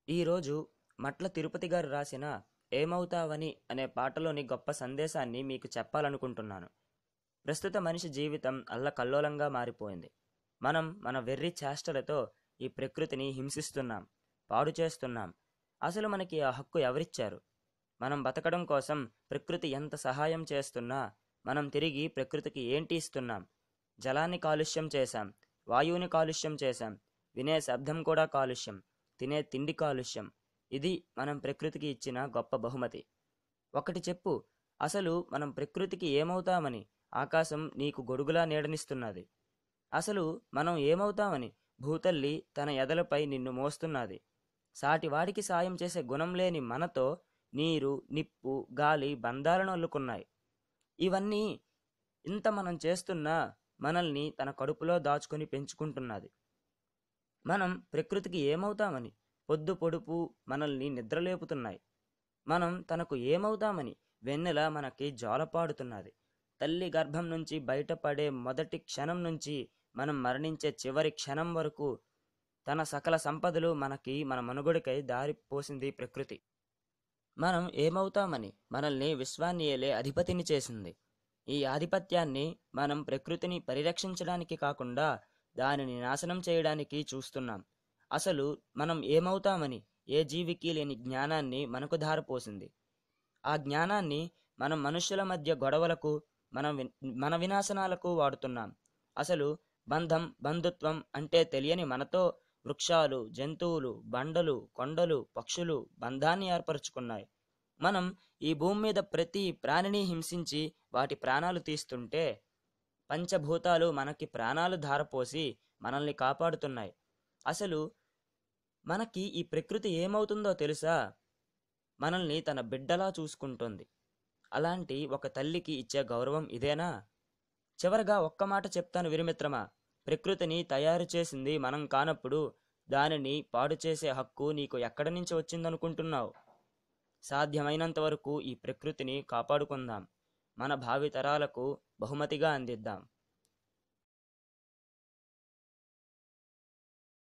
ఈరోజు మట్ల తిరుపతి గారు రాసిన ఏమవుతావని అనే పాటలోని గొప్ప సందేశాన్ని మీకు చెప్పాలనుకుంటున్నాను ప్రస్తుత మనిషి జీవితం అల్లకల్లోలంగా మారిపోయింది మనం మన వెర్రి చేష్టలతో ఈ ప్రకృతిని హింసిస్తున్నాం పాడు చేస్తున్నాం అసలు మనకి ఆ హక్కు ఎవరిచ్చారు మనం బతకడం కోసం ప్రకృతి ఎంత సహాయం చేస్తున్నా మనం తిరిగి ప్రకృతికి ఏంటి ఇస్తున్నాం జలాన్ని కాలుష్యం చేశాం వాయువుని కాలుష్యం చేశాం వినే శబ్దం కూడా కాలుష్యం తినే తిండి కాలుష్యం ఇది మనం ప్రకృతికి ఇచ్చిన గొప్ప బహుమతి ఒకటి చెప్పు అసలు మనం ప్రకృతికి ఏమవుతామని ఆకాశం నీకు గొడుగులా నీడనిస్తున్నది అసలు మనం ఏమవుతామని భూతల్లి తన ఎదలపై నిన్ను మోస్తున్నది సాటివాడికి సాయం చేసే గుణం లేని మనతో నీరు నిప్పు గాలి బంధాలను అల్లుకున్నాయి ఇవన్నీ ఇంత మనం చేస్తున్నా మనల్ని తన కడుపులో దాచుకొని పెంచుకుంటున్నది మనం ప్రకృతికి ఏమవుతామని పొద్దు పొడుపు మనల్ని నిద్రలేపుతున్నాయి మనం తనకు ఏమవుతామని వెన్నెల మనకి జోలపాడుతున్నది తల్లి గర్భం నుంచి బయటపడే మొదటి క్షణం నుంచి మనం మరణించే చివరి క్షణం వరకు తన సకల సంపదలు మనకి మన మనుగడికై దారి పోసింది ప్రకృతి మనం ఏమవుతామని మనల్ని విశ్వాన్ని ఏలే అధిపతిని చేసింది ఈ ఆధిపత్యాన్ని మనం ప్రకృతిని పరిరక్షించడానికి కాకుండా దానిని నాశనం చేయడానికి చూస్తున్నాం అసలు మనం ఏమవుతామని ఏ జీవికి లేని జ్ఞానాన్ని మనకు ధారపోసింది ఆ జ్ఞానాన్ని మనం మనుష్యుల మధ్య గొడవలకు మన వి- మన వినాశనాలకు వాడుతున్నాం అసలు బంధం బంధుత్వం అంటే తెలియని మనతో వృక్షాలు జంతువులు బండలు కొండలు పక్షులు బంధాన్ని ఏర్పరచుకున్నాయి మనం ఈ భూమి మీద ప్రతి ప్రాణిని హింసించి వాటి ప్రాణాలు తీస్తుంటే పంచభూతాలు మనకి ప్రాణాలు ధారపోసి మనల్ని కాపాడుతున్నాయి అసలు మనకి ఈ ప్రకృతి ఏమవుతుందో తెలుసా మనల్ని తన బిడ్డలా చూసుకుంటుంది అలాంటి ఒక తల్లికి ఇచ్చే గౌరవం ఇదేనా చివరగా ఒక్క మాట చెప్తాను విరిమిత్రమా ప్రకృతిని తయారు చేసింది మనం కానప్పుడు దానిని పాడు చేసే హక్కు నీకు ఎక్కడి నుంచి వచ్చిందనుకుంటున్నావు సాధ్యమైనంత వరకు ఈ ప్రకృతిని కాపాడుకుందాం మన భావితరాలకు బహుమతిగా అందిద్దాం